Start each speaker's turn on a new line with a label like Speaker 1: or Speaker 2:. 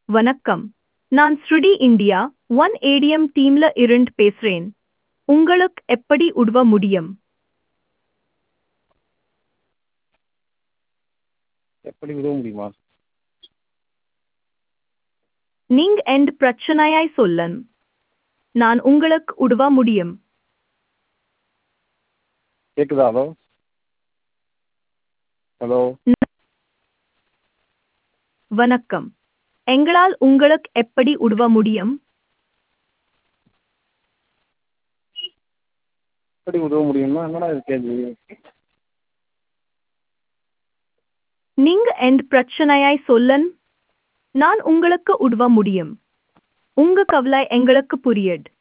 Speaker 1: வணக்கம் நான் ஸ்ருடி இந்தியா ஒன் ஏடிஎம் டீம்ல இருந்து பேசுறேன் உங்களுக்கு எப்படி உதவ முடியும்
Speaker 2: எப்படி உதவ முடியுமா
Speaker 1: நீங்க எந்த பிரச்சனையாய் சொல்லன் நான் உங்களுக்கு உதவ முடியும்
Speaker 2: கேட்குதா ஹலோ ஹலோ
Speaker 1: வணக்கம் எங்களால் உங்களுக்கு எப்படி உதவ முடியும்
Speaker 2: எப்படி உதவ முடியும்னா என்னடா இது கேள்வி
Speaker 1: நீங்க எந்த பிரச்சனையாய் சொல்லன் நான் உங்களுக்கு உதவ முடியும் உங்க கவலை எங்களுக்கு புரியுது